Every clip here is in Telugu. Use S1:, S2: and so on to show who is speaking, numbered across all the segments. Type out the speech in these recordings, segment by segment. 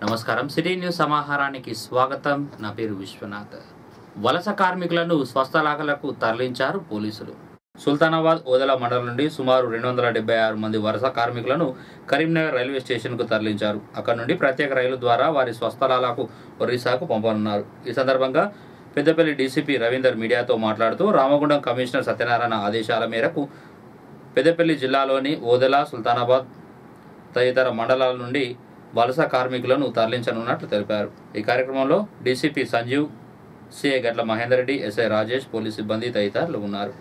S1: నమస్కారం సిటీ న్యూస్ సమాహారానికి స్వాగతం నా పేరు విశ్వనాథ్ వలస కార్మికులను స్వస్థలాలకు తరలించారు పోలీసులు సుల్తానాబాద్ ఓదల మండలం నుండి సుమారు రెండు వందల డెబ్బై ఆరు మంది వలస కార్మికులను కరీంనగర్ రైల్వే స్టేషన్కు తరలించారు అక్కడ నుండి ప్రత్యేక రైలు ద్వారా వారి స్వస్థలాలకు ఒరిస్సాకు పంపనున్నారు ఈ సందర్భంగా పెద్దపల్లి డీసీపీ రవీందర్ మీడియాతో మాట్లాడుతూ రామగుండం కమిషనర్ సత్యనారాయణ ఆదేశాల మేరకు పెద్దపల్లి జిల్లాలోని ఓదెల సుల్తానాబాద్ తదితర మండలాల నుండి వలస కార్మికులను తరలించనున్నట్లు తెలిపారు ఈ కార్యక్రమంలో DCP Sanjeev CI Gatla Mahender Reddy SI Rajesh police సిబ్బంది తదితరులు ఉన్నారు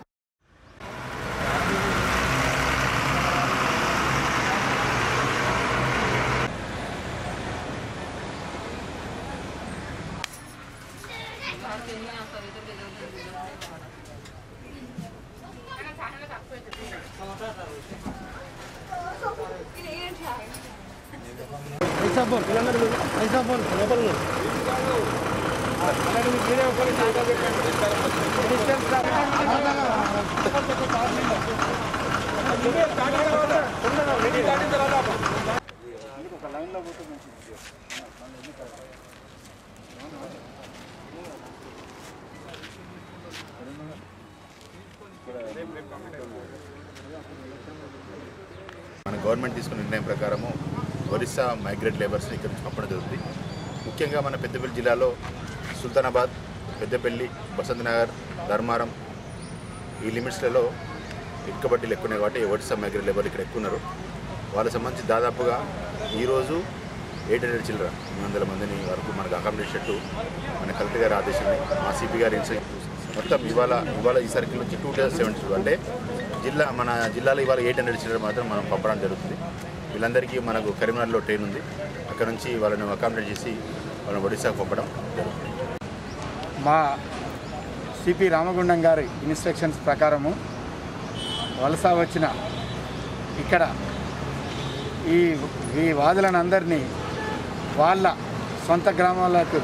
S2: మన గవర్నమెంట్ తీసుకున్న నిర్ణయం ప్రకారము ఒరిస్సా మైగ్రేట్ లేబర్స్ని ఇక్కడ నుంచి పంపడం జరుగుతుంది ముఖ్యంగా మన పెద్దపల్లి జిల్లాలో సుల్తానాబాద్ పెద్దపల్లి బసంత్ నగర్ ధర్మారం ఈ లిమిట్స్లలో ఇటుక బట్టీలు ఎక్కువ ఉన్నాయి కాబట్టి ఒరిస్సా మైగ్రేట్ లేబర్లు ఇక్కడ ఎక్కువ ఉన్నారు వాళ్ళకి సంబంధించి దాదాపుగా ఈరోజు ఎయిట్ హండ్రెడ్ చిల్లర ఎనిమిది వందల మందిని వరకు మనకు అకామిడేషన్టు మన కలెక్టర్ గారి ఆదేశం మా సిపి గారి ఇన్స్ట్రక్షన్ మొత్తం ఇవాళ ఇవాళ ఈ సర్కిల్ నుంచి టూ థౌసండ్ సెవెన్ టూ అంటే జిల్లా మన జిల్లాలో ఇవాళ ఎయిట్ హండ్రెడ్ చిల్లర మాత్రం మనం పంపడం జరుగుతుంది వీళ్ళందరికీ మనకు కరీంనగర్లో ట్రైన్ ఉంది అక్కడ నుంచి వాళ్ళని అకామిడేట్ చేసి వాళ్ళని ఒడిశాకు పంపడం జరుగుతుంది
S3: మా సిపి రామగుండం గారి ఇన్స్ట్రక్షన్స్ ప్రకారము వలస వచ్చిన ఇక్కడ ఈ ఈ వాదులను అందరినీ వాళ్ళ సొంత గ్రామాలకు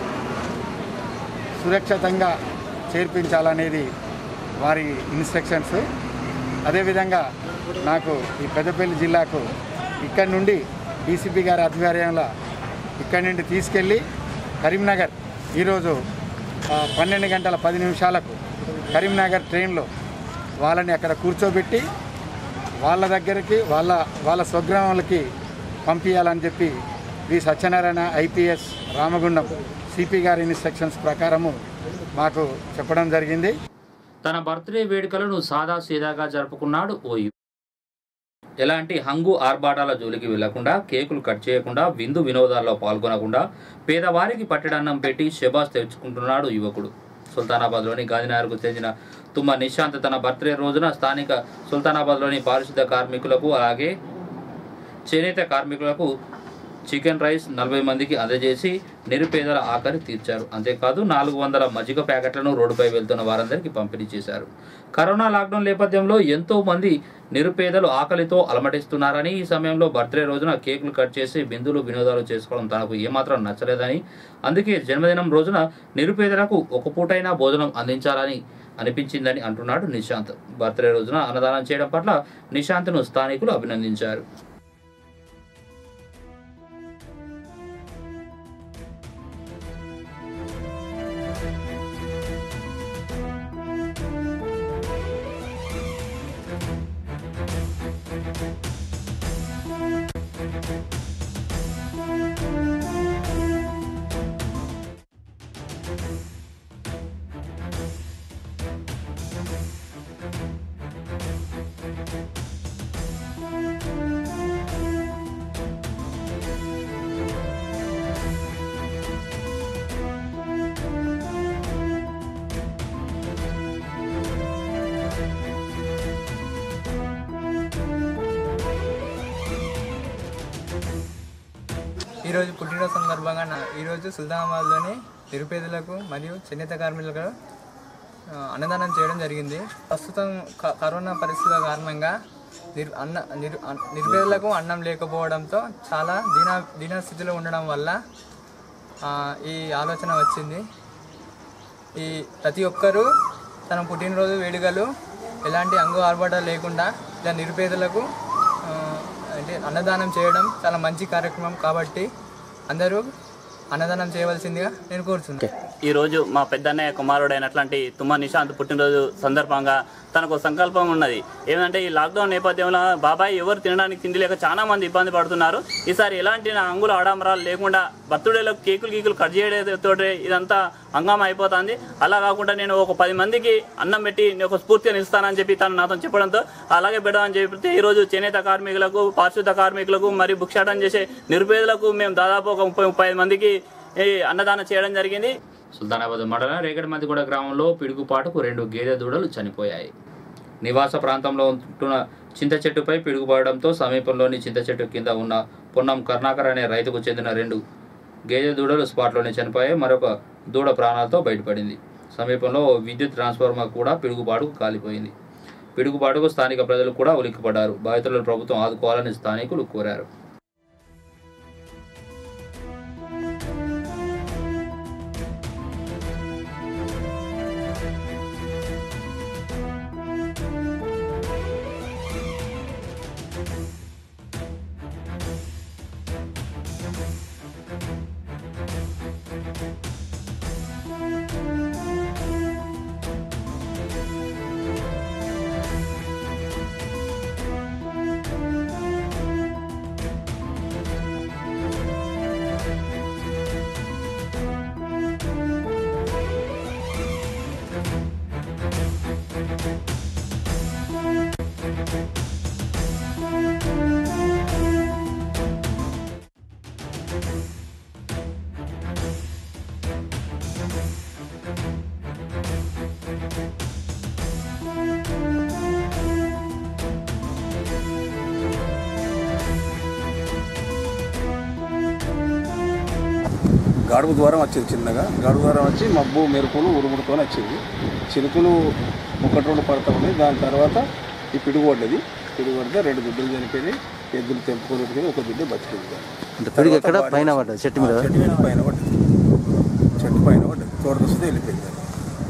S3: సురక్షితంగా చేర్పించాలనేది వారి ఇన్స్ట్రక్షన్స్ అదేవిధంగా నాకు ఈ పెద్దపల్లి జిల్లాకు ఇక్కడి నుండి డీసీపీ గారి ఆధ్వర్యంలో ఇక్కడి నుండి తీసుకెళ్ళి కరీంనగర్ ఈరోజు ఆ, పన్నెండు గంటల పది నిమిషాలకు కరీంనగర్ ట్రైన్లో వాళ్ళని అక్కడ కూర్చోబెట్టి వాళ్ళ దగ్గరికి వాళ్ళ వాళ్ళ స్వగ్రామాలకి పంపించాలని చెప్పి V Satyanarayana IPS Ramagundam CP గారి ఇన్స్ట్రక్షన్స్ ప్రకారము మాకు చెప్పడం జరిగింది
S1: తన బర్త్డే వేడుకలను సాదా సీదాగా జరుపుకున్నాడు ఓ యువ- ఎలాంటి హంగు ఆర్భాటాల జోలికి వెళ్లకుండా కేకులు కట్ చేయకుండా విందు వినోదాల్లో పాల్గొనకుండా పేదవారికి పట్టెడన్నం పెట్టి శబాస్ తెచ్చుకుంటున్నాడు యువకుడు సుల్తానాబాద్లోని గాంధీనగర్కు చెందిన తుమ్మ నిశాంత్ తన బర్త్డే రోజున స్థానిక సుల్తానాబాద్లోని పారిశుద్ధ కార్మికులకు అలాగే చేనేత కార్మికులకు చికెన్ రైస్ నలభై మందికి అందజేసి నిరుపేదల ఆకలి తీర్చారు అంతేకాదు నాలుగు వందల మజ్జిగ ప్యాకెట్లను రోడ్డుపై వెళ్తున్న వారందరికీ పంపిణీ చేశారు కరోనా లాక్డౌన్ నేపథ్యంలో ఎంతో మంది నిరుపేదలు ఆకలితో అలమటిస్తున్నారని ఈ సమయంలో బర్త్డే రోజున కేకులు కట్ చేసి బిందులు వినోదాలు చేసుకోవడం తనకు ఏమాత్రం నచ్చలేదని అందుకే జన్మదినం రోజున నిరుపేదలకు ఒక పూటైనా భోజనం అందించాలని అనిపించిందని అంటున్నాడు నిశాంత్ బర్త్డే రోజున అన్నదానం చేయడం పట్ల నిశాంత్ను స్థానికులు అభినందించారు
S4: ఈరోజు పుట్టినరోజు సందర్భంగా నా ఈరోజు సుల్తానాబాద్లోని నిరుపేదలకు మరియు చేనేత కార్మికులకు ఆ, అన్నదానం చేయడం జరిగింది ప్రస్తుతం క- కరోనా పరిస్థితుల కారణంగా నిరు అన్న నిరు అన్- నిరుపేదలకు అన్నం లేకపోవడంతో చాలా దీన దీన స్థితిలో ఉండడం వల్ల ఆ, ఈ ఆలోచన వచ్చింది ఈ ప్రతి ఒక్కరూ తన పుట్టినరోజు వేడుకలు ఎలాంటి అంగు ఆర్భాటాలు లేకుండా ఇలా నిరుపేదలకు ఆ, అంటే అన్నదానం చేయడం చాలా మంచి కార్యక్రమం కాబట్టి అందరూ అన్నదానం చేయవలసిందిగా నేను కోరుతున్నాను
S5: ఈరోజు మా పెద్దన్నయ్య కుమారుడైనటువంటి తుమ్మ నిశాంత్ పుట్టినరోజు సందర్భంగా తనకు సంకల్పం ఉన్నది ఏమంటే ఈ లాక్డౌన్ నేపథ్యంలో బాబాయ్ ఎవరు తినడానికి తిండి లేక చాలా మంది ఇబ్బంది పడుతున్నారు ఈసారి ఎలాంటి నా అంగుల ఆడంబరాలు లేకుండా బర్త్డేలో కేకులు గీకులు కట్ చేయడంతో ఇదంతా హంగామా అయిపోతుంది అలా కాకుండా నేను ఒక పది మందికి అన్నం పెట్టి నేను ఒక స్ఫూర్తిగా నిలుస్తానని చెప్పి తను నాతో చెప్పడంతో అలాగే పెడదామని చెప్పి ఈరోజు చేనేత కార్మికులకు పారిశుద్ధ కార్మికులకు మరియు బుక్షాటం చేసే నిరుపేదలకు మేము దాదాపు ఒక ముప్పై ముప్పై ఐదు మందికి ఈ అన్నదానం చేయడం జరిగింది
S1: సుల్తానాబాద్ మండలం రేగడిమతిగూడ గ్రామంలో పిడుగుపాటుకు రెండు గేదె దూడలు చనిపోయాయి నివాస ప్రాంతంలో ఉంటున్న చింత చెట్టుపై పిడుగుపడడంతో సమీపంలోని చింత చెట్టు కింద ఉన్న పొన్నం కర్ణాకర్ అనే రైతుకు చెందిన రెండు గేదె దూడలు స్పాట్లోనే చనిపోయాయి మరొక దూడ ప్రాణాలతో బయటపడింది సమీపంలో ఓ విద్యుత్ ట్రాన్స్ఫార్మర్ కూడా పిడుగుపాటుకు కాలిపోయింది పిడుగుపాటుకు స్థానిక ప్రజలు కూడా ఉలిక్కిపడ్డారు బాధితులను ప్రభుత్వం ఆదుకోవాలని స్థానికులు కోరారు
S6: గడువు ద్వారం వచ్చింది చిన్నగా గడువు ద్వారం వచ్చి మబ్బు మెరుపులు ఉరుముడుతో వచ్చింది చినుకులు ఒకటి రెండు పడతా ఉన్నాయి దాని తర్వాత ఈ పిడుగు పడ్డది పిడుగు పడితే రెండు బిడ్డలు చనిపోయినాయి ఎద్దులు తెంపుకొని ఉరికింది ఒక బిడ్డ బతికింది
S7: అంటే పిడుగు ఎక్కడ పైన పడ్డది చెట్టు మీద
S6: చెట్టు మీద పైన పడ్డది చెట్టు పైన పడ్డది తోటకొస్తే వెళ్ళిపోయింది అది.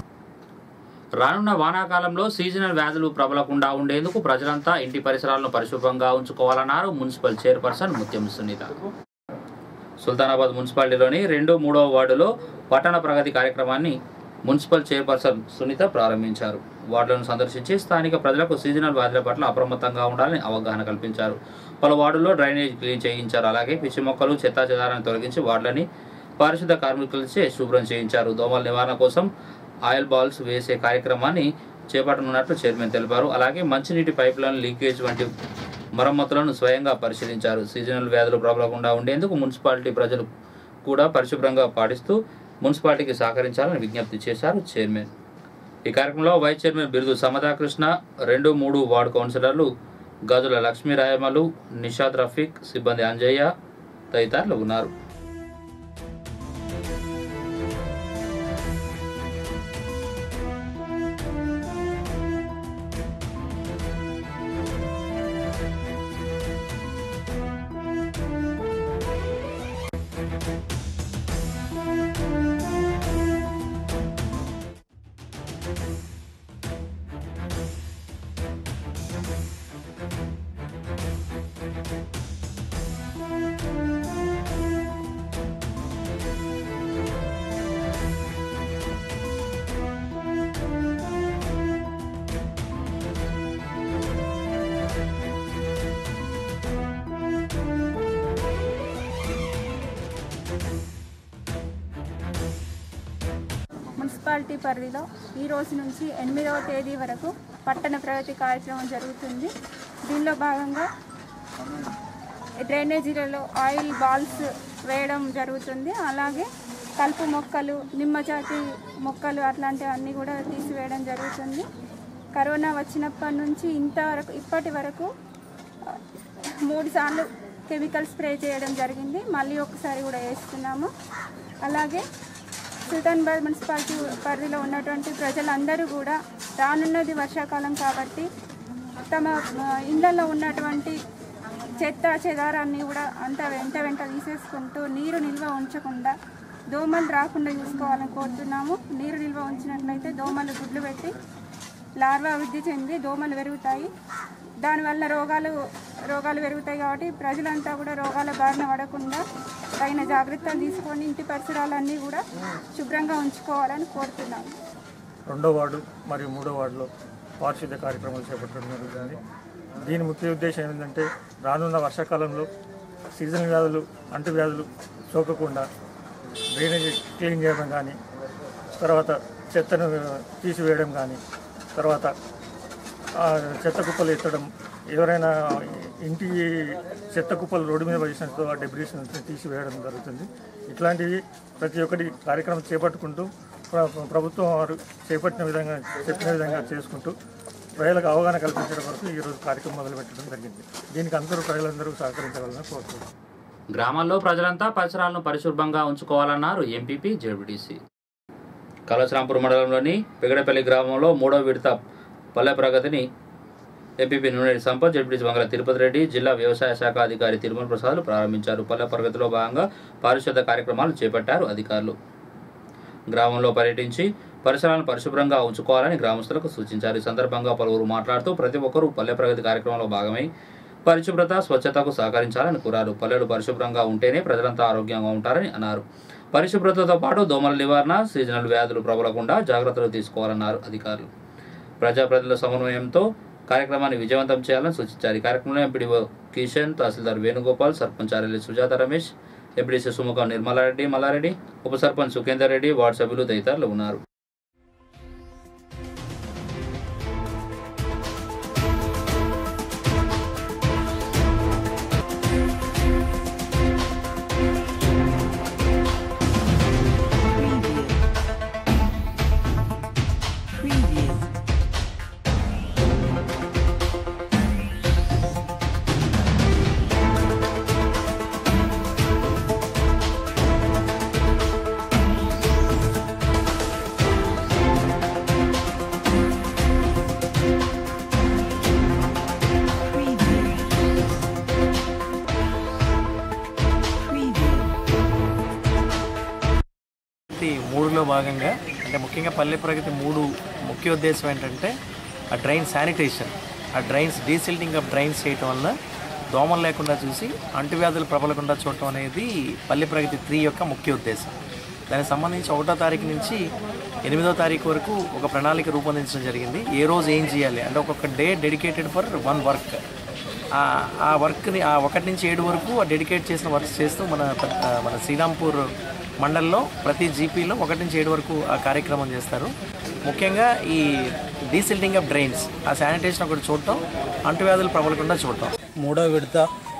S1: రానున్న వానాకాలంలో సీజనల్ వ్యాధులు ప్రబలకుండా ఉండేందుకు ప్రజలంతా ఇంటి పరిసరాలను పరిశుభ్రంగా ఉంచుకోవాలన్నారు మున్సిపల్ చైర్పర్సన్ ముత్యం సునీత సుల్తానాబాద్ మున్సిపాలిటీలోని రెండు మూడవ వార్డులో పట్టణ ప్రగతి కార్యక్రమాన్ని మున్సిపల్ చైర్పర్సన్ సునీత ప్రారంభించారు వార్డులను సందర్శించి స్థానిక ప్రజలకు సీజనల్ వ్యాధుల పట్ల అప్రమత్తంగా ఉండాలని అవగాహన కల్పించారు పలు వార్డుల్లో డ్రైనేజ్ క్లీన్ చేయించారు అలాగే పిచ్చి మొక్కలు చెత్తా చెదారాన్ని తొలగించి వార్డులని పారిశుద్ధ కార్మికులచే శుభ్రం చేయించారు దోమల నివారణ కోసం ఆయిల్ బాల్స్ వేసే కార్యక్రమాన్ని చేపట్టనున్నట్లు చైర్మన్ తెలిపారు అలాగే మంచినీటి పైపులైన్ లీకేజ్ వంటి మరమ్మతులను స్వయంగా పరిశీలించారు సీజనల్ వ్యాధులు ప్రబలకుండా ఉండేందుకు మున్సిపాలిటీ ప్రజలు కూడా పరిశుభ్రంగా పాటిస్తూ మున్సిపాలిటీకి సహకరించాలని విజ్ఞప్తి చేశారు చైర్మన్ ఈ కార్యక్రమంలో వైస్ చైర్మన్ బిరుదు సమతాకృష్ణ రెండు మూడు వార్డు కౌన్సిలర్లు గదుల లక్ష్మీ రాయమలు నిషాద్ రఫీక్ సిబ్బంది అంజయ్య తదితరులు ఉన్నారు
S8: మున్సిపాలిటీ పరిధిలో ఈ రోజు నుంచి ఎనిమిదవ తేదీ వరకు పట్టణ ప్రగతి కార్యక్రమం జరుగుతుంది దీనిలో భాగంగా డ్రైనేజీలలో ఆయిల్ బాల్స్ వేయడం జరుగుతుంది అలాగే కలుపు మొక్కలు నిమ్మజాతి మొక్కలు అట్లాంటివన్నీ కూడా తీసివేయడం జరుగుతుంది కరోనా వచ్చినప్పటి నుంచి ఇంతవరకు ఇప్పటి వరకు ఆ, మూడు సార్లు కెమికల్ స్ప్రే చేయడం జరిగింది మళ్ళీ ఒకసారి కూడా వేస్తున్నాము అలాగే సుల్తాన్బాద్ మున్సిపాలిటీ పరిధిలో ఉన్నటువంటి ప్రజలందరూ కూడా రానున్నది వర్షాకాలం కాబట్టి తమ ఆ, ఇళ్లలో ఉన్నటువంటి చెత్త చెదారాన్ని కూడా అంత వెంట వెంట తీసేసుకుంటూ నీరు నిల్వ ఉంచకుండా దోమలు రాకుండా చూసుకోవాలని కోరుతున్నాము నీరు నిల్వ ఉంచినట్లయితే దోమలు గుడ్లు పెట్టి లార్వా వృద్ధి చెంది దోమలు పెరుగుతాయి దానివల్ల రోగాలు రోగాలు పెరుగుతాయి కాబట్టి ప్రజలంతా కూడా రోగాల బారిన పడకుండా తగిన జాగ్రత్తలు తీసుకొని ఇంటి పరిసరాలన్నీ కూడా శుభ్రంగా ఉంచుకోవాలని కోరుతున్నాను
S9: రెండో వార్డు మరియు మూడో వార్డులో పారిశుద్ధ్య కార్యక్రమాలు చేపట్టడం జరుగుతుంది దీని ముఖ్య ఉద్దేశం ఏంటంటే రానున్న వర్షాకాలంలో సీజన్ వ్యాధులు అంటు వ్యాధులు సోకకుండా డ్రైనేజ్ క్లీన్ చేయడం కానీ తర్వాత చెత్తను తీసివేయడం కానీ తర్వాత ఆ, చెత్త కుప్పలు ఎత్తడం ఎవరైనా ఇంటి చెత్త కుప్పలు రోడ్డు మీద వేసినట్టు ఆ డెబ్రీస్ తీసివేయడం జరుగుతుంది ఇట్లాంటివి ప్రతి ఒక్కటి కార్యక్రమం చేపట్టుకుంటూ ప్ర- ప్రభుత్వం వారు చేపట్టిన విధంగా చెప్పిన విధంగా చేసుకుంటూ ప్రజలకు అవగాహన కల్పించడం వరకు ఈరోజు కార్యక్రమం మొదలుపెట్టడం జరిగింది దీనికి అందరూ ప్రజలందరూ సహకరించగలరని కోరుతున్నాను
S1: గ్రామాల్లో ప్రజలంతా పరిసరాలను పరిశుభ్రంగా ఉంచుకోవాలన్నారు ఎంపీపీ జెడ్పీటీసీ కలసరాంపూర్ మండలంలోని పెగడపల్లి గ్రామంలో మూడో విడత పల్లె ప్రగతిని ఎంపీపీ నూనెడి సంపత్ జడ్పీటీసీ బంగ్లా తిరుపతి రెడ్డి జిల్లా వ్యవసాయ శాఖ అధికారి తిరుమల ప్రసాద్ ప్రారంభించారు పల్లె ప్రగతిలో భాగంగా పారిశుద్ధ కార్యక్రమాలు చేపట్టారు అధికారులు గ్రామంలో పర్యటించి పరిసరాలను పరిశుభ్రంగా ఉంచుకోవాలని గ్రామస్తులకు సూచించారు ఈ సందర్భంగా పలువురు మాట్లాడుతూ ప్రతి ఒక్కరూ పల్లె ప్రగతి కార్యక్రమంలో భాగమై పరిశుభ్రత స్వచ్ఛతకు సహకరించాలని కోరారు పల్లెలు పరిశుభ్రంగా ఉంటేనే ప్రజలంతా ఆరోగ్యంగా ఉంటారని అన్నారు పరిశుభ్రతతో పాటు దోమల నివారణ సీజనల్ వ్యాధులు ప్రబలకుండా జాగ్రత్తలు తీసుకోవాలన్నారు అధికారులు ప్రజాప్రతినిధుల సమన్వయంతో కార్యక్రమాన్ని విజయవంతం చేయాలని సూచించారు ఈ కార్యక్రమంలో ఎంపీడీఓ కిషన్ తహసీల్దార్ వేణుగోపాల్ సర్పంచ్ ఆర్ఎల్లి సుజాత రమేష్ ఎంపీడీసీ సుముఖం నిర్మలారెడ్డి మల్లారెడ్డి ఉప సర్పంచ్ సుఖేందర్ రెడ్డి వార్డు సభ్యులు తదితరులు ఉన్నారు
S10: ప్రగతి మూడులో భాగంగా అంటే ముఖ్యంగా పల్లె ప్రగతి మూడు ముఖ్య ఉద్దేశం ఏంటంటే ఆ డ్రైన్ శానిటేషన్ ఆ డ్రైన్స్ డీసిల్టింగ్ ఆఫ్ డ్రైన్స్ చేయటం వల్ల దోమలు లేకుండా చూసి అంటువ్యాధులు ప్రబలకుండా చూడటం అనేది పల్లె ప్రగతి త్రీ యొక్క ముఖ్య ఉద్దేశం దానికి సంబంధించి ఒకటో తారీఖు నుంచి ఎనిమిదో తారీఖు వరకు ఒక ప్రణాళిక రూపొందించడం జరిగింది ఏ రోజు ఏం చేయాలి అంటే ఒక్కొక్క day dedicated for one work ఆ- ఆ వర్క్ని ఆ ఒకటి నుంచి ఏడు వరకు ఆ డెడికేట్ చేసిన వర్క్స్ చేస్తూ మన ప- ఆ మన శ్రీరాంపూర్ మండల్లో ప్రతి జీపీలో ఒకటి నుంచి ఏడు వరకు ఆ కార్యక్రమం చేస్తారు ముఖ్యంగా ఈ డీసిల్టింగ్ ఆఫ్ డ్రైన్స్ ఆ శానిటేషన్ ఒకటి చూడటం అంటువ్యాధులు ప్రబలకుండా చూడటం
S11: మూడో విడత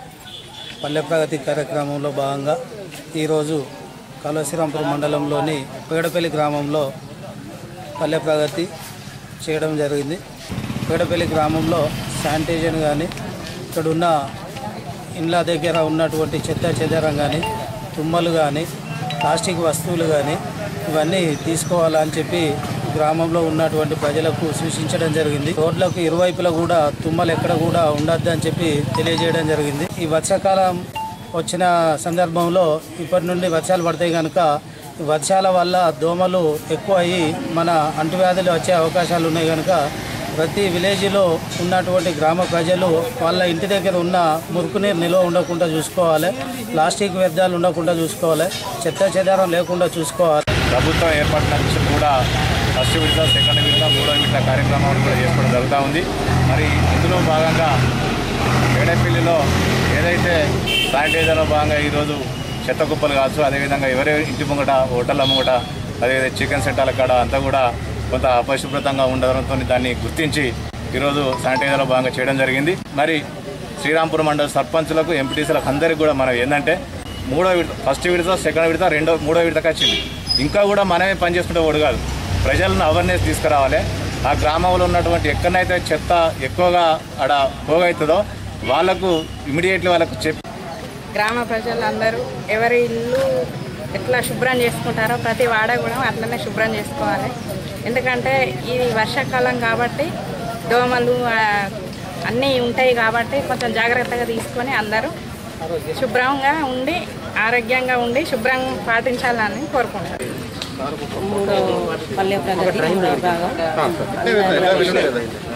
S11: పల్లె ప్రగతి కార్యక్రమంలో భాగంగా ఈరోజు కాళశ్రీరాంపురం మండలంలోని పేడపల్లి గ్రామంలో పల్లె ప్రగతి చేయడం జరిగింది పేడపల్లి గ్రామంలో శానిటైజర్ కానీ ఇక్కడ ఉన్న ఇండ్ల దగ్గర ఉన్నటువంటి చెత్త చెదారం కానీ తుమ్మలు కానీ ప్లాస్టిక్ వస్తువులు కానీ ఇవన్నీ తీసుకోవాలని చెప్పి గ్రామంలో ఉన్నటువంటి ప్రజలకు సూచించడం జరిగింది రోడ్లకు ఇరువైపులా కూడా తుమ్మలు ఎక్కడ కూడా ఉండద్దు అని చెప్పి తెలియజేయడం జరిగింది ఈ వర్షాకాలం వచ్చిన సందర్భంలో ఇప్పటి నుండి వర్షాలు పడతాయి కనుక ఈ వర్షాల వల్ల దోమలు ఎక్కువ అయ్యి మన అంటువ్యాధులు వచ్చే అవకాశాలు ఉన్నాయి కనుక ప్రతి విలేజ్లో ఉన్నటువంటి గ్రామ ప్రజలు వాళ్ళ ఇంటి దగ్గర ఉన్న మురుకు నీరు నిల్వ ఉండకుండా చూసుకోవాలి ప్లాస్టిక్ వ్యర్థాలు ఉండకుండా చూసుకోవాలి చెత్త చెదారం లేకుండా చూసుకోవాలి
S2: ప్రభుత్వం ఏర్పడిన నుంచి కూడా ఫస్ట్ విడత సెకండ్ విడత మూడో విడత కార్యక్రమాలు కూడా చేసుకోవడం జరుగుతూ ఉంది మరి ఇందులో భాగంగా ఏడేపల్లిలో ఏదైతే శానిటైజర్లో భాగంగా ఈరోజు చెత్త కుప్పలు కావచ్చు అదేవిధంగా ఎవరి ఇంటి ముంగట హోటళ్ళ ముంగట అదేవిధంగా చికెన్ సెంటర్ల కాడ అంతా కూడా కొంత అపరిశుభ్రతంగా ఉండడంతో దాన్ని గుర్తించి ఈరోజు శానిటైజర్లో భాగంగా చేయడం జరిగింది మరి శ్రీరాంపురం మండల సర్పంచులకు ఎంపీటీసీలకు అందరికీ కూడా మనం ఏంటంటే మూడో విడత ఫస్ట్ విడత సెకండ్ విడత రెండో మూడో విడతకి వచ్చింది ఇంకా కూడా మనమే పనిచేసుకుంటే ఓడు కాదు ప్రజలను అవేర్నెస్ తీసుకురావాలి ఆ గ్రామంలో ఉన్నటువంటి ఎక్కడైతే చెత్త ఎక్కువగా ఆడ పోగవుతుందో వాళ్ళకు ఇమీడియట్లీ వాళ్ళకు చెప్పి
S12: గ్రామ ప్రజలందరూ ఎవరి ఇల్లు ఎట్లా శుభ్రం చేసుకుంటారో ప్రతి వాడ కూడా అట్లనే శుభ్రం చేసుకోవాలి ఎందుకంటే ఇది వర్షాకాలం కాబట్టి దోమలు ఆ, అన్నీ ఉంటాయి కాబట్టి కొంచెం జాగ్రత్తగా తీసుకొని అందరూ శుభ్రంగా ఉండి ఆరోగ్యంగా ఉండి శుభ్రం పాటించాలని కోరుకుంటారు
S13: మూడో పల్లె ప్రగతి మూడో భాగం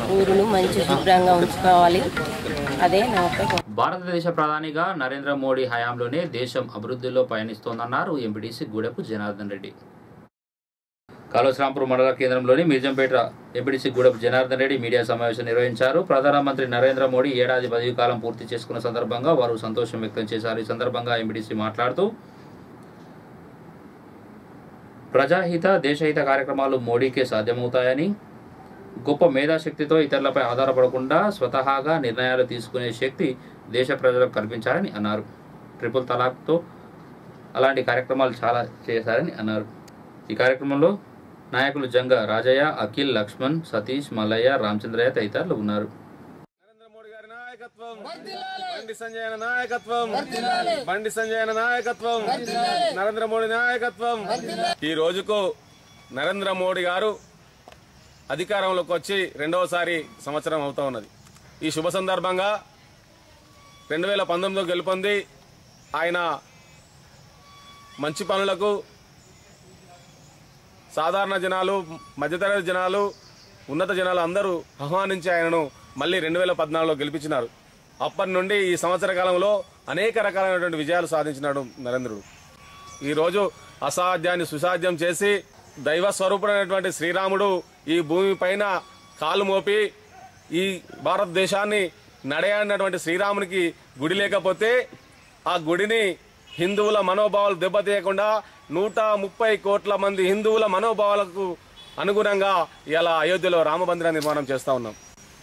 S13: ఊరును మంచి శుభ్రంగా ఉంచుకోవాలి అదే నా యొక్క
S1: భారతదేశ ప్రధానిగా నరేంద్ర మోడీ హయాంలోనే దేశం అభివృద్ధిలో పయనిస్తోందన్నారు ఎంపీటీసీ గూడెపు జనార్దన్ రెడ్డి కాళోశ్రాంపూర్ మండల కేంద్రంలోని మిర్జంపేట ఎంపీటీసీ గూడెపు జనార్దన్ రెడ్డి మీడియా సమావేశం నిర్వహించారు ప్రధానమంత్రి నరేంద్ర మోడీ ఏడాది పదవి కాలం పూర్తి చేసుకున్న సందర్భంగా వారు సంతోషం వ్యక్తం చేశారు ఈ సందర్భంగా ఎంపీటీసీ మాట్లాడుతూ ప్రజాహిత దేశహిత కార్యక్రమాలు మోడీకే సాధ్యమవుతాయని గొప్ప మేధాశక్తితో ఇతరులపై ఆధారపడకుండా స్వతహాగా నిర్ణయాలు తీసుకునే శక్తి దేశ ప్రజలకు కల్పించారని అన్నారు ట్రిపుల్ తలాక్తో అలాంటి కార్యక్రమాలు చాలా చేశారని అన్నారు ఈ కార్యక్రమంలో నాయకులు జంగ రాజయ్య అఖిల్ లక్ష్మణ్ సతీష్ మల్లయ్య రామచంద్రయ్య తదితరులు ఉన్నారు
S6: బండి సంజయ్ నాయకత్వం బండి సంజయ్ నాయకత్వం నరేంద్ర మోడీ నాయకత్వం ఈ రోజుకు నరేంద్ర మోడీ గారు అధికారంలోకి వచ్చి రెండవసారి సంవత్సరం అవుతా ఉన్నది ఈ శుభ సందర్భంగా రెండు వేల పంతొమ్మిదిలో గెలుపొంది ఆయన మంచి పనులకు సాధారణ జనాలు మధ్యతరగతి జనాలు ఉన్నత జనాలు అందరూ ఆహ్వానించి ఆయనను మళ్ళీ రెండు వేల పద్నాలుగులో గెలిపించినారు అప్పటి నుండి ఈ సంవత్సర కాలంలో అనేక రకాలైనటువంటి విజయాలు సాధించినాడు నరేంద్రుడు ఈరోజు అసాధ్యాన్ని సుసాధ్యం చేసి దైవ స్వరూపుడైనటువంటి శ్రీరాముడు ఈ భూమి పైన కాలు మోపి ఈ భారతదేశాన్ని నడయాడినటువంటి శ్రీరామునికి గుడి లేకపోతే ఆ గుడిని హిందువుల మనోభావాలు దెబ్బతీయకుండా నూట ముప్పై కోట్ల మంది హిందువుల మనోభావాలకు అనుగుణంగా ఇలా అయోధ్యలో రామమందిర నిర్మాణం చేస్తా ఉన్నాం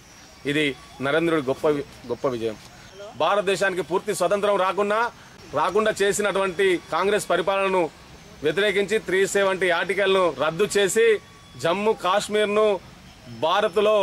S6: ఇది నరేంద్రుడి గొప్ప వి- గొప్ప విజయం భారతదేశానికి పూర్తి స్వతంత్రం రాకుండా రాకుండా చేసినటువంటి కాంగ్రెస్ పరిపాలనను వ్యతిరేకించి త్రీ సెవెంటీ ఆర్టికల్ను రద్దు చేసి జమ్మూ కాశ్మీర్ను భారత్లో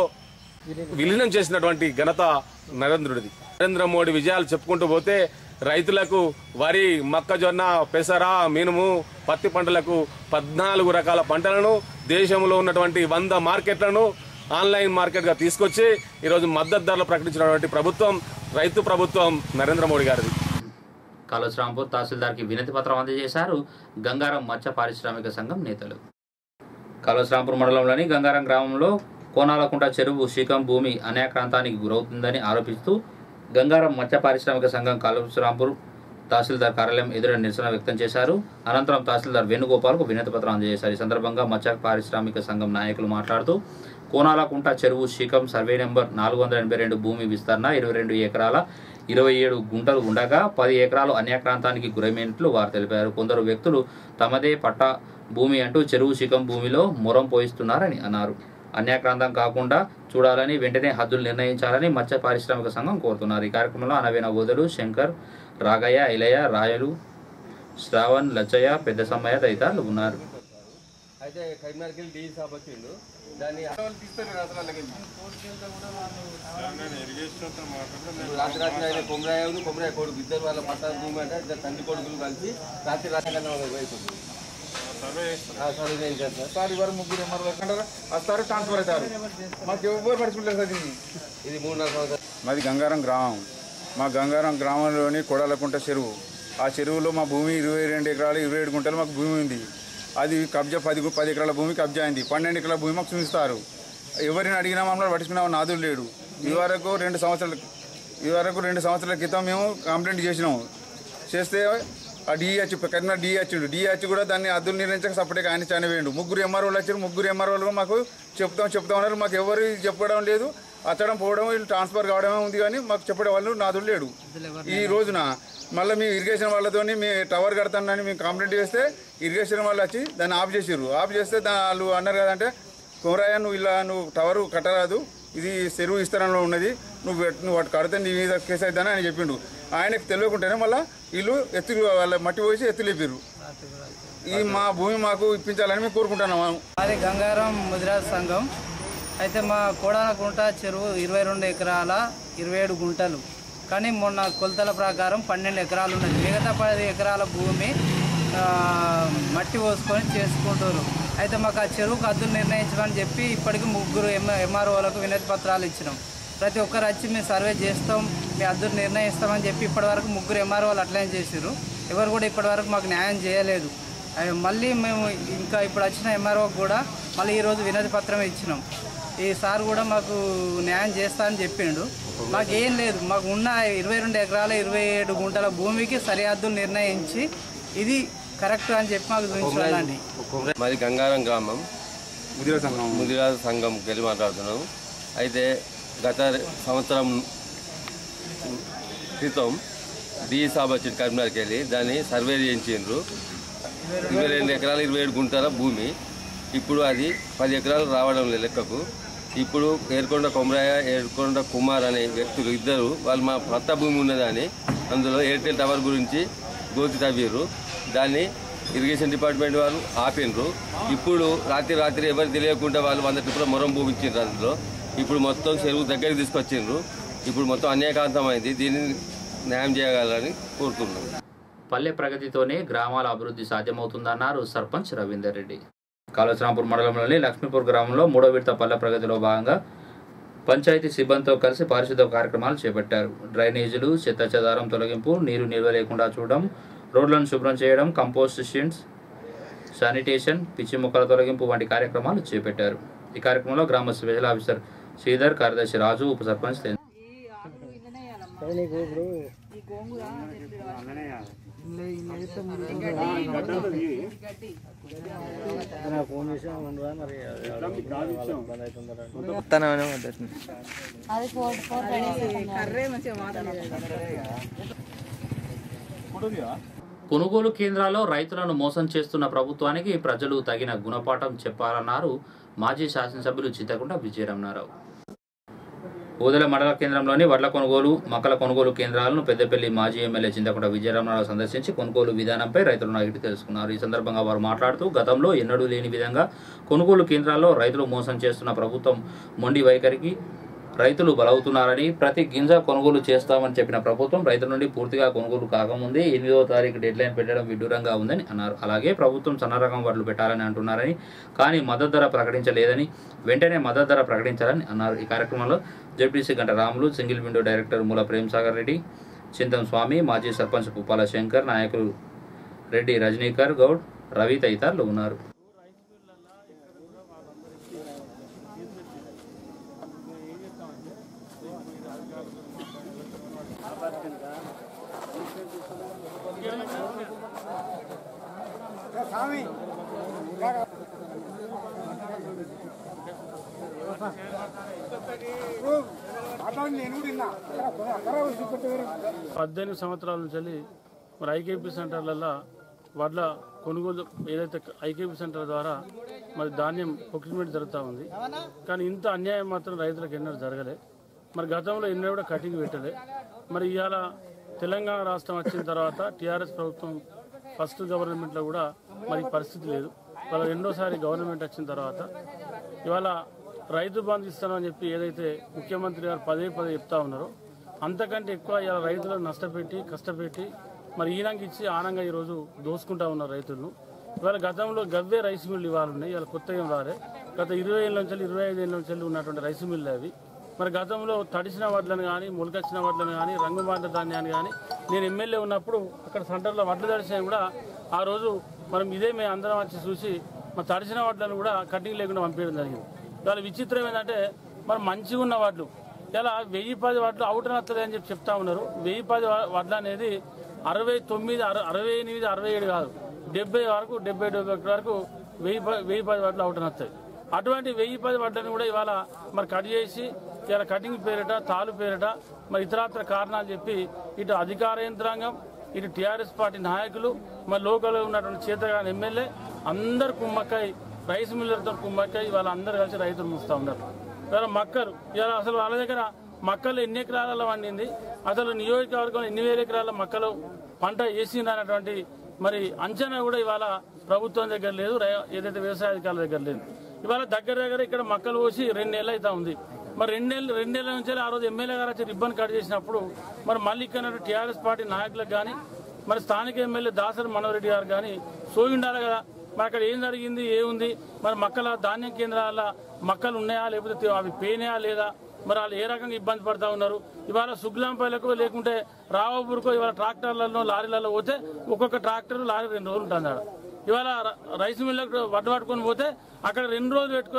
S6: విలీనం చేసినటువంటి ఘనత నరేంద్రుడిది నరేంద్ర మోడీ విజయాలు చెప్పుకుంటూ పోతే రైతులకు వరి మొక్కజొన్న పెసర మినుము పత్తి పంటలకు పద్నాలుగు రకాల పంటలను దేశంలో ఉన్నటువంటి వంద మార్కెట్లను ఆన్లైన్ మార్కెట్గా తీసుకొచ్చి ఈరోజు మద్దతు ధరలు ప్రకటించినటువంటి ప్రభుత్వం రైతు ప్రభుత్వం నరేంద్ర మోడీ గారిది
S1: కాళోశ్రాంపూర్ తహసీల్దార్కి వినతి పత్రం అందజేశారు గంగారం మత్స్య పారిశ్రామిక సంఘం నేతలు కాళోశ్రాంపూర్ మండలంలోని గంగారం గ్రామంలో కోనాలకుంట చెరువు శీకం భూమి అన్యాక్రాంతానికి గురవుతుందని ఆరోపిస్తూ గంగారం మత్స్య పారిశ్రామిక సంఘం కాళోశ్రాంపూర్ తహసీల్దార్ కార్యాలయం ఎదుట నిరసన వ్యక్తం చేశారు అనంతరం తహసీల్దార్ వేణుగోపాల్కు వినతి పత్రం అందజేశారు ఈ సందర్భంగా మత్స్య పారిశ్రామిక సంఘం నాయకులు మాట్లాడుతూ కోనాలకుంట చెరువు శీకం సర్వే నెంబర్ నాలుగు వందల ఎనభై రెండు భూమి విస్తరణ ఇరవై రెండు ఎకరాల ఇరవై ఏడు గుంటలు ఉండగా పది ఎకరాలు అన్యాక్రాంతానికి గురైనట్లు వారు తెలిపారు కొందరు వ్యక్తులు తమదే పట్టా భూమి అంటూ చెరువు శిఖం భూమిలో మొరం పోయిస్తున్నారని అన్నారు అన్యాక్రాంతం కాకుండా చూడాలని వెంటనే హద్దులు నిర్ణయించాలని మత్స్య పారిశ్రామిక సంఘం కోరుతున్నారు ఈ కార్యక్రమంలో అనవేన ఓదలు శంకర్ రాగయ్య ఇలయ రాయలు శ్రావణ్ లచ్చయ్య పెద్ద సమ్మయ్య తదితరులు ఉన్నారు
S14: అయితే కరీంనగర్కి వెళ్ళి డీజీ సాబ్ వచ్చిండు దాన్ని రాత్రి రాత్రి ఆయన కొమరాయను కొమరాయ కొడుకు ఇద్దరు వాళ్ళ పట్టాల భూమి అంటే ఇద్దరు తండ్రి కొడుకులు కలిసి రాత్రి రాత్రి కన్నా వైపు సర్వే చేయించారు సార్
S15: సార్ ఇవాళ ముగ్గురు ఎంఆర్ అంటారా వస్తారు ట్రాన్స్ఫర్ అవుతారు మాకు ఎవరు పడుచుకుంటారు సార్ దీన్ని
S14: ఇది మూడున్నర సంవత్సరాలు
S15: మాది గంగారం గ్రామం మా గంగారం గ్రామంలోని కొడాలకుంట చెరువు ఆ చెరువులో మా భూమి ఇరవై రెండు ఎకరాలు ఇరవై ఏడు గుంటలు మాకు భూమి ఉంది అది కబ్జా పది గు- పది ఎకరాల భూమి కబ్జా అయింది పన్నెండు ఎకరాల భూమి మాకు చూపిస్తారు ఎవరిని అడిగినా మమ్మల్ని పట్టించుకున్నా నాదులు లేడు ఈ వరకు రెండు సంవత్సరాల ఈ వరకు రెండు సంవత్సరాల క్రితం మేము కంప్లైంట్ చేసినాము చేస్తే ఆ డిహెచ్ కరీంనగర్ డిహెచ్ డిహెచ్ కూడా దాన్ని అద్దులు నిర్ణయించక సపరేట్గా ఆయన చనిపోయిండు ముగ్గురు ఎంఆర్ఓలు వచ్చారు ముగ్గురు ఎంఆర్ఓలు మాకు చెప్తాం చెప్తాం ఉన్నారు మాకు ఎవరు చెప్పడం లేదు అచ్చడం పోవడం వీళ్ళు ట్రాన్స్ఫర్ కావడమే ఉంది కానీ మాకు చెప్పడం వాళ్ళు నాదులు లేడు ఈ రోజున మళ్ళీ మీ ఇరిగేషన్ వాళ్ళతోని మీ టవర్ కడతానని మేము కంప్లైంట్ చేస్తే ఇరిగేషన్ వాళ్ళు వచ్చి దాన్ని ఆఫ్ చేసారు ఆఫ్ చేస్తే దా- వాళ్ళు అన్నారు కదంటే కుమరాయ నువ్వు ఇలా నువ్వు టవర్ కట్టరాదు ఇది చెరువు విస్తరణలో ఉన్నది నువ్వు పెట్- నువ్వు వాటి కడితే నీ మీద కేసు అవుతుందని ఆయన చెప్పిండు ఆయనకు తెలియకుంటేనే మళ్ళీ వీళ్ళు ఎత్తులు వాళ్ళ మట్టి పోసి ఎత్తులేపారు ఈ మా భూమి మాకు ఇప్పించాలని మేము కోరుకుంటున్నాము
S11: మాది గంగారం ముదిరాజ్ సంఘం అయితే మా కోడానకుంట చెరువు ఇరవై రెండు ఎకరాల ఇరవై ఏడు గుంటలు కానీ మొన్న కొలతల ప్రకారం పన్నెండు ఎకరాలు ఉన్నది మిగతా పది ఎకరాల భూమి ఆ, మట్టి పోసుకొని చేసుకుంటారు అయితే మాకు ఆ చెరువుకు హద్దులు నిర్ణయించమని చెప్పి ఇప్పటికి ముగ్గురు ఎం ఎంఆర్ఓలకు వినతి పత్రాలు ఇచ్చినాం ప్రతి ఒక్కరు వచ్చి మేము సర్వే చేస్తాం మీ హద్దులు నిర్ణయిస్తామని చెప్పి ఇప్పటివరకు ముగ్గురు ఎంఆర్ఓలు అట్లనే చేసారు ఎవరు కూడా ఇప్పటివరకు మాకు న్యాయం చేయలేదు అవి మళ్ళీ మేము ఇంకా ఇప్పుడు వచ్చిన ఎంఆర్ఓ కూడా మళ్ళీ ఈరోజు వినతి పత్రం ఇచ్చినాం ఈ సార్ కూడా మాకు న్యాయం చేస్తా అని చెప్పిండు మాకు ఏం లేదు మాకు ఉన్న ఇరవై రెండు ఎకరాల ఇరవై ఏడు గుంటల భూమికి సరిహద్దులు నిర్ణయించి ఇది కరెక్ట్ అని చెప్పి మాకు చూపించాలండి
S14: మరి గంగారం గ్రామం ముదిరా సంఘం ముదిరా సంఘం వెళ్ళి మాట్లాడుతున్నాం అయితే గత సంవత్సరం క్రితం డి సాబ్ వచ్చింది కరీంనగర్కి వెళ్ళి దాన్ని సర్వే చేయించిండ్రు ఇరవై రెండు ఎకరాలు ఇరవై ఏడు గుంటల భూమి ఇప్పుడు అది పది ఎకరాలు రావడం లేదు లెక్కకు ఇప్పుడు ఏర్కొండ కొమరయ్య ఏర్కొండ కుమార్ అనే వ్యక్తులు ఇద్దరు వాళ్ళు మా కొత్త భూమి ఉన్నదని అందులో ఎయిర్టెల్ టవర్ గురించి గోతి తవ్వారు దాన్ని ఇరిగేషన్ డిపార్ట్మెంట్ వాళ్ళు ఆపినరు ఇప్పుడు రాత్రి రాత్రి ఎవరు తెలియకుండా వాళ్ళు వంద ట్రిప్పుల మొరం భూమించారు అందులో ఇప్పుడు మొత్తం చెరువు దగ్గరికి తీసుకొచ్చిండ్రు ఇప్పుడు మొత్తం అన్యాయకాంతమైంది దీన్ని న్యాయం చేయగలని కోరుతున్నాం
S1: పల్లె ప్రగతితోనే గ్రామాల అభివృద్ధి సాధ్యమవుతుందన్నారు సర్పంచ్ రవీందర్ రెడ్డి కాళేశ్వరాంపూర్ మండలంలోని లక్ష్మీపూర్ గ్రామంలో మూడో విడత పల్లె ప్రగతిలో భాగంగా పంచాయతీ సిబ్బందితో కలిసి పారిశుద్ధ కార్యక్రమాలు చేపట్టారు డ్రైనేజీలు చెత్త చెదారం తొలగింపు నీరు నిల్వ లేకుండా చూడడం రోడ్లను శుభ్రం చేయడం కంపోస్ట్ షిన్స్ శానిటేషన్ పిచ్చి మొక్కల తొలగింపు వంటి కార్యక్రమాలు చేపట్టారు ఈ కార్యక్రమంలో గ్రామ స్పెషల్ ఆఫీసర్ శ్రీధర్ కార్యదర్శి రాజు ఉప సర్పంచ్ తేన్-
S13: అది ఫోర్ ఫోర్ కర్రే మంచిగా
S1: కొనుగోలు కేంద్రాల్లో రైతులను మోసం చేస్తున్న ప్రభుత్వానికి ప్రజలు తగిన గుణపాఠం చెప్పాలన్నారు మాజీ శాసనసభ్యులు చిత్తకుంట విజయరమణారావు ఊదల మండల కేంద్రంలోని వడ్ల కొనుగోలు మొక్కల కొనుగోలు కేంద్రాలను పెద్దపల్లి మాజీ ఎమ్మెల్యే చింతకుంట విజయరమణారావు సందర్శించి కొనుగోలు విధానంపై రైతులను అడిగి తెలుసుకున్నారు ఈ సందర్భంగా వారు మాట్లాడుతూ గతంలో ఎన్నడూ లేని విధంగా కొనుగోలు కేంద్రాల్లో రైతులు మోసం చేస్తున్న ప్రభుత్వం మొండి వైఖరికి రైతులు బలవుతున్నారని ప్రతి గింజ కొనుగోలు చేస్తామని చెప్పిన ప్రభుత్వం రైతుల నుండి పూర్తిగా కొనుగోలు కాకముందే ఎనిమిదవ తారీఖు డెడ్లైన్ పెట్టడం విడ్డూరంగా ఉందని అన్నారు అలాగే ప్రభుత్వం సన్న రకం వడ్లు పెట్టాలని అంటున్నారని కానీ మద్దతు ధర ప్రకటించలేదని వెంటనే మద్దతు ధర ప్రకటించాలని అన్నారు ఈ కార్యక్రమంలో జడ్పీసీ గంట రాములు సింగిల్ విండో డైరెక్టర్ మూల ప్రేమ్సాగర్ రెడ్డి చింతం స్వామి మాజీ సర్పంచ్ పుప్పాల శంకర్ నాయకులు రెడ్డి రజనీకర్ గౌడ్ రవి తదితరులు ఉన్నారు
S16: పద్దెనిమిది సంవత్సరాల నుంచి వెళ్ళి మరి ఐకేపీ సెంటర్లలో వడ్ల కొనుగోలు ఏదైతే ఐకేపీ సెంటర్ ద్వారా మరి ధాన్యం ప్రొక్యూర్మెంట్ జరుగుతూ ఉంది కానీ ఇంత అన్యాయం మాత్రం రైతులకు ఎన్నడూ జరగలే మరి గతంలో ఎన్నో కూడా కటింగ్ పెట్టలే మరి ఇవాళ తెలంగాణ రాష్ట్రం వచ్చిన తర్వాత టీఆర్ఎస్ ప్రభుత్వం ఫస్ట్ గవర్నమెంట్లో కూడా మరి ఈ పరిస్థితి లేదు వాళ్ళ రెండోసారి గవర్నమెంట్ వచ్చిన తర్వాత ఇవాళ రైతు బంధు ఇస్తామని చెప్పి ఏదైతే ముఖ్యమంత్రి గారు పదే పదే చెప్తా ఉన్నారో అంతకంటే ఎక్కువ ఇలా రైతులను నష్టపెట్టి కష్టపెట్టి మరి ఈనంగా ఇచ్చి ఆనంగా ఈరోజు దోసుకుంటా ఉన్నారు రైతులను ఇవాళ గతంలో గవ్వే రైస్ మిల్లు ఇవాళ ఉన్నాయి ఇవాళ కొత్త ఏం రాలే గత ఇరవై ఏళ్ళ నుంచి ఇరవై ఐదు ఏళ్ళ నుంచి ఉన్నటువంటి రైస్ మిల్లు అవి మరి గతంలో తడిసిన వడ్లను కానీ మొలకొచ్చిన వడ్లను కానీ రంగుబాట ధాన్యాన్ని కానీ నేను ఎమ్మెల్యే ఉన్నప్పుడు అక్కడ సెంటర్లో వడ్లు తడిసినవి కూడా ఆ రోజు మనం ఇదే మేము అందరం వచ్చి చూసి మరి తడిసిన వడ్లను కూడా కటింగ్ లేకుండా పంపించడం జరిగింది ఇవాళ విచిత్రం ఏంటంటే మరి మంచిగా ఉన్న వడ్లు ఇలా వెయ్యి పది వడ్లు అవుట్ వస్తుంది అని చెప్పి చెప్తా ఉన్నారు వెయ్యి పది వ- వడ్లు అనేది అరవై తొమ్మిది అర- అరవై ఎనిమిది అరవై ఏడు కాదు డెబ్బై వరకు డెబ్బై డెబ్బై ఒకటి వరకు వెయ్యి ప- వెయ్యి పది వడ్లు అవుట్ వస్తాయి అటువంటి వెయ్యి పది వడ్లను కూడా ఇవాళ మరి కట్ చేసి ఇలా కటింగ్ పేరిట తాలు పేరిట మరి ఇతరాత్ర కారణాలు చెప్పి ఇటు అధికార యంత్రాంగం ఇటు టీఆర్ఎస్ పార్టీ నాయకులు మరి లోకల్లో ఉన్నటువంటి చేతగాని ఎమ్మెల్యే అందరు కుమ్మక్కై రైస్ మిల్లర్తో కుమ్మక్కై వాళ్ళ అందరు కలిసి రైతులు ముస్తా ఉన్నారు ఇవాళ మక్కలు ఇవాళ అసలు వాళ్ళ దగ్గర మక్కలు ఎన్ని ఎకరాలలో వండింది అసలు నియోజకవర్గంలో ఎన్ని వేల ఎకరాల మక్కలు పంట వేసింది అన్నటువంటి మరి అంచనా కూడా ఇవాళ ప్రభుత్వం దగ్గర లేదు రై- ఏదైతే వ్యవసాయ అధికారుల దగ్గర లేదు ఇవాళ దగ్గర దగ్గర ఇక్కడ మక్కలు పోసి రెండు నెలలు అయితే ఉంది మరి రెండు నెలలు రెండు నెలల నుంచి ఆ రోజు ఎమ్మెల్యే గారు వచ్చి రిబ్బన్ కట్ చేసినప్పుడు మరి మళ్ళీ ఇక్కడ టీఆర్ఎస్ పార్టీ నాయకులకు కానీ మరి స్థానిక ఎమ్మెల్యే దాసరి మనోహరెడ్డి గారు కానీ సోయి ఉండాలి కదా మరి అక్కడ ఏం జరిగింది ఏముంది మరి మక్కల ధాన్యం కేంద్రాల మక్కలు ఉన్నాయా లేకపోతే అవి పేనాయా లేదా మరి వాళ్ళు ఏ రకంగా ఇబ్బంది పడతా ఉన్నారు ఇవాళ సుగ్లాంపల్లకు లేకుంటే రావపూర్కో ఇవాళ ట్రాక్టర్లలో లారీలలో పోతే ఒక్కొక్క ట్రాక్టర్ లారీ రెండు రోజులు ఉంటుంది ఆడ ఇవాళ ర- రైస్ మిల్లకు వడ్డు పట్టుకొని పోతే అక్కడ రెండు రోజులు పెట్టుకొని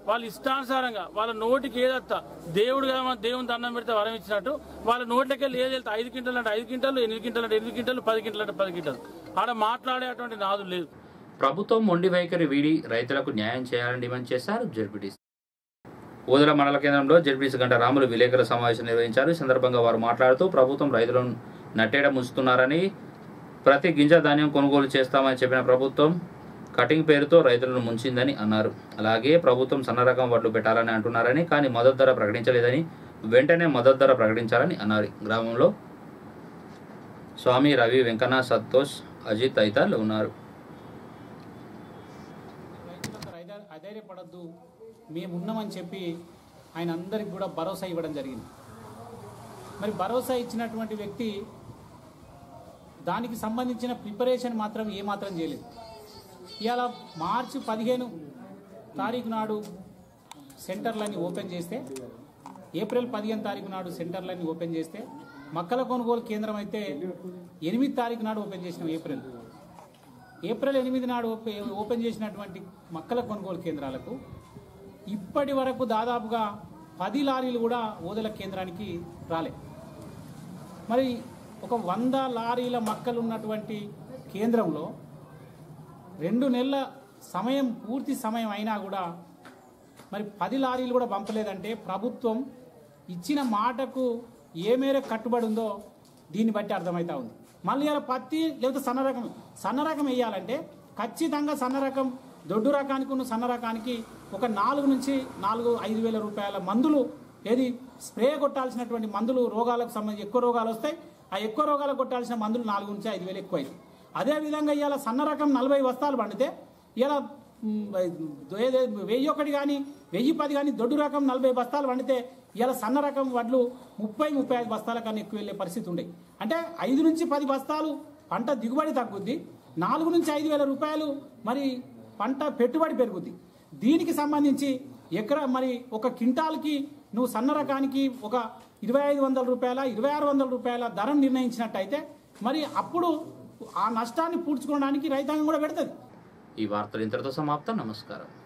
S16: వాళ్ళ ఇష్టానుసారంగా వాళ్ళ నోటికి ఏదత్తా దేవుడు కదా మన దేవుని దండం పెడితే వరం ఇచ్చినట్టు వాళ్ళ నోట్లకి వెళ్ళి ఏది వెళ్తే ఐదు క్వింటల్ అంటే ఐదు క్వింటల్ ఎనిమిది క్వింటల్ అంటే ఎనిమిది క్వింటల్ పది క్వింటల్ అంటే పది క్వింటల్ ఆడ మాట్లాడేటువంటి నాదు లేదు
S1: ప్రభుత్వం మొండి వైఖరి వీడి రైతులకు న్యాయం చేయాలని డిమాండ్ చేశారు జెడ్పీటీసీ ఓదల మండల కేంద్రంలో జెడ్పీటీసీ గంట రాములు విలేకరుల సమావేశం నిర్వహించారు ఈ సందర్భంగా వారు మాట్లాడుతూ ప్రభుత్వం రైతులను నట్టేయడం ఉంచుతున్నారని ప్రతి గింజ ధాన్యం కొనుగోలు చేస్తామని చెప్పిన ప్రభుత్వం కటింగ్ పేరుతో రైతులను ముంచిందని అన్నారు అలాగే ప్రభుత్వం సన్న రకం వడ్లు పెట్టాలని అంటున్నారని కానీ మద్దతు ధర ప్రకటించలేదని వెంటనే మద్దతు ధర ప్రకటించాలని అన్నారు గ్రామంలో స్వామి రవి వెంకన్న సంతోష్ అజిత్ తదితరులు ఉన్నారు
S17: అధైర్య- అధైర్యపడద్దు మేము ఉన్నామని చెప్పి ఆయన అందరికి కూడా భరోసా ఇవ్వడం జరిగింది మరి భరోసా ఇచ్చినటువంటి వ్యక్తి దానికి సంబంధించిన ప్రిపరేషన్ మాత్రం ఏమాత్రం చేయలేదు ఇవాళ మార్చి పదిహేను తారీఖు నాడు సెంటర్లన్నీ ఓపెన్ చేస్తే ఏప్రిల్ పదిహేను తారీఖు నాడు సెంటర్లన్నీ ఓపెన్ చేస్తే మక్కల కొనుగోలు కేంద్రం అయితే ఎనిమిది తారీఖు నాడు ఓపెన్ చేసినాం ఏప్రిల్ ఏప్రిల్ ఎనిమిది నాడు ఓపె- ఓపెన్ చేసినటువంటి మక్కల కొనుగోలు కేంద్రాలకు ఇప్పటి వరకు దాదాపుగా పది లారీలు కూడా ఓదల కేంద్రానికి రాలే మరి ఒక వంద లారీల మక్కలు ఉన్నటువంటి కేంద్రంలో రెండు నెలల సమయం పూర్తి సమయం అయినా కూడా మరి పది లారీలు కూడా పంపలేదంటే ప్రభుత్వం ఇచ్చిన మాటకు ఏ మేర కట్టుబడి ఉందో దీన్ని బట్టి అర్థమవుతా ఉంది మళ్ళీ ఇలా పత్తి లేకపోతే సన్న రకం సన్న రకం వేయాలంటే ఖచ్చితంగా సన్న రకం దొడ్డు రకానికి ఉన్న సన్న రకానికి ఒక నాలుగు నుంచి నాలుగు ఐదు వేల రూపాయల మందులు ఏది స్ప్రే కొట్టాల్సినటువంటి మందులు రోగాలకు సంబంధించి ఎక్కువ రోగాలు వస్తాయి ఆ ఎక్కువ రోగాలకు కొట్టాల్సిన మందులు నాలుగు నుంచి ఐదు వేలు ఎక్కువ అవుతాయి అదేవిధంగా ఇవాళ సన్న రకం నలభై బస్తాలు పండితే ఇలా వెయ్యి ఒకటి కానీ వెయ్యి పది కానీ దొడ్డు రకం నలభై బస్తాలు పండితే ఇలా సన్న రకం వడ్లు ముప్పై ముప్పై ఐదు బస్తాల కన్నా ఎక్కువ వెళ్ళే పరిస్థితి ఉండే అంటే ఐదు నుంచి పది బస్తాలు పంట దిగుబడి తగ్గుద్ది నాలుగు నుంచి ఐదు వేల రూపాయలు మరి పంట పెట్టుబడి పెరుగుద్ది దీనికి సంబంధించి ఎకరా మరి ఒక క్వింటాల్కి నువ్వు సన్న రకానికి ఒక ఇరవై ఐదు వందల రూపాయల ఇరవై ఆరు వందల రూపాయల ధరం నిర్ణయించినట్టయితే మరి అప్పుడు ఆ నష్టాన్ని పూడ్చుకోవడానికి రైతాంగం కూడా పెడుతుంది
S1: ఈ వార్తలు ఇంతటితో సమాప్తం నమస్కారం